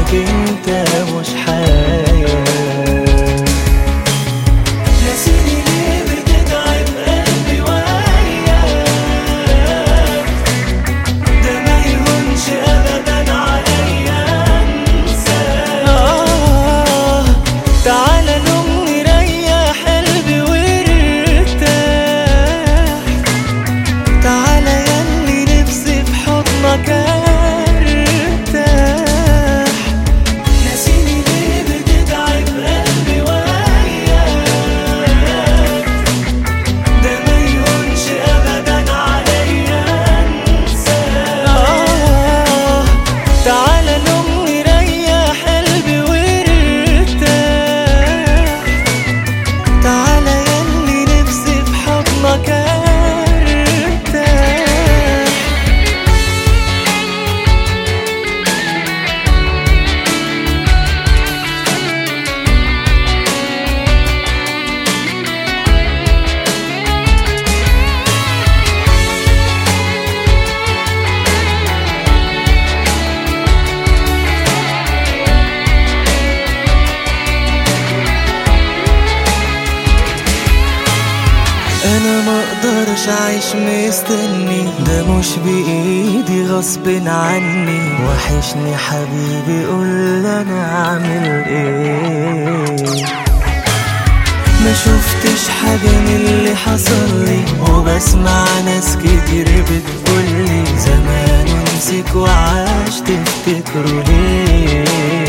بعدك انت مش حياة ناسيني ليه بتتعب قلبي وياك ده ما يهونش ابدا عليا انساك آه تعالى نوم نريح قلبي وارتاح تعالى ياللي نفسي في حضنك ارتاح ناسيني ليه بتتعب قلبي وياك ده ما يهونش ابدا عليا انساك آه تعالى نوم نريح قلبي وارتاح تعالى ياللي نفسي في حضنك ارتاح انا ما اقدرش اعيش مستني ده مش بايدي غصب عني وحشني حبيبي قول انا اعمل ايه ما شفتش حاجة من اللي حصل لي وبسمع ناس كتير بتقولي زمان نسيك وعاش تفتكروا ليه